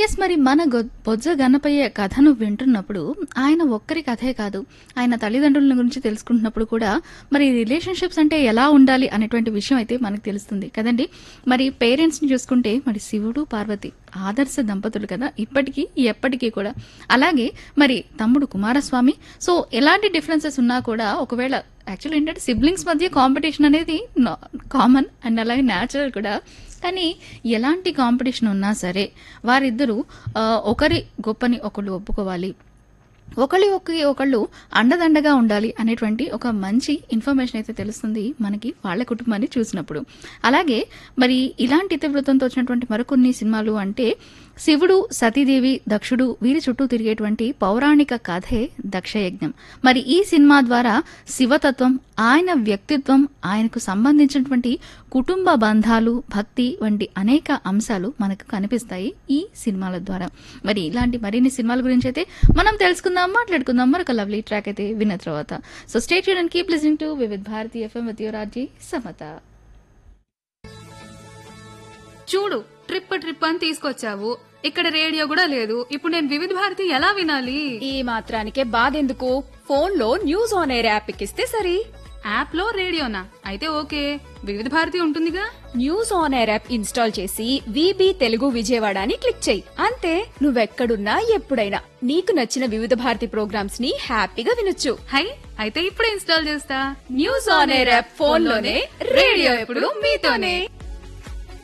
yes మరి మన గొ- బొజ్జ గణపయ్య కథను వింటున్నప్పుడు ఆయన ఒక్కరి కథే కాదు ఆయన తల్లిదండ్రుల గురించి తెలుసుకుంటున్నప్పుడు కూడా మరి రిలేషన్షిప్స్ అంటే ఎలా ఉండాలి అనేటువంటి విషయం అయితే మనకు తెలుస్తుంది కదండి మరి పేరెంట్స్ ని చూసుకుంటే మరి శివుడు పార్వతి ఆదర్శ దంపతులు కదా ఇప్పటికీ ఎప్పటికీ కూడా అలాగే మరి తమ్ముడు కుమారస్వామి సో ఎలాంటి డిఫరెన్సెస్ ఉన్నా కూడా ఒకవేళ యాక్చువల్ ఏంటంటే సిబ్లింగ్స్ మధ్య కాంపిటీషన్ అనేది కామన్ అండ్ అలాగే న్యాచురల్ కూడా కానీ ఎలాంటి కాంపిటీషన్ ఉన్నా సరే వారిద్దరూ ఆ, ఒకరి గొప్పని ఒకళ్ళు ఒప్పుకోవాలి ఒకళ్ళు ఒకే ఒకళ్ళు అండదండగా ఉండాలి అనేటువంటి ఒక మంచి ఇన్ఫర్మేషన్ అయితే తెలుస్తుంది మనకి వాళ్ళ కుటుంబాన్ని చూసినప్పుడు అలాగే మరి ఇలాంటి ఇతివృత్తంతో వచ్చినటువంటి మరికొన్ని సినిమాలు అంటే శివుడు సతీదేవి దక్షుడు వీరి చుట్టూ తిరిగేటువంటి పౌరాణిక కథే దక్షయజ్ఞం మరి ఈ సినిమా ద్వారా శివతత్వం ఆయన వ్యక్తిత్వం ఆయనకు సంబంధించినటువంటి కుటుంబ బంధాలు భక్తి వంటి అనేక అంశాలు మనకు కనిపిస్తాయి ఈ సినిమాల ద్వారా మరి ఇలాంటి మరిన్ని సినిమాల గురించి అయితే మనం తెలుసుకుందాం మాట్లాడుకుందాం మరొక లవ్లీ ట్రాక్ అయితే విన్న తర్వాత so stay tuned and keep listening to Vividh Bharati FM with your RJ Samatha చూడు ట్రిప్ ట్రిప్ అని తీసుకొచ్చావు ఇక్కడ రేడియో కూడా లేదు ఇప్పుడు నేను వివిధ భారతి ఎలా వినాలి ఈ మాత్రానికే బాధెందుకు ఫోన్ లో న్యూస్ ఆన్ ఎయిర్ యాప్ ఎక్కిస్తే సరి యాప్ లో రేడియోనా అయితే ఓకే వివిధ భారతి ఉంటుందిగా news on air app install చేసి విబి తెలుగు విజయవాడ అని క్లిక్ చేయి అంతే నువ్వెక్కడున్నా ఎప్పుడైనా నీకు నచ్చిన వివిధ భారతి ప్రోగ్రామ్స్ ని హ్యాపీగా వినొచ్చు హై అయితే ఇప్పుడే ఇన్స్టాల్ చేస్తా news on air app phone లోనే రేడియో ఎప్పుడు మీతోనే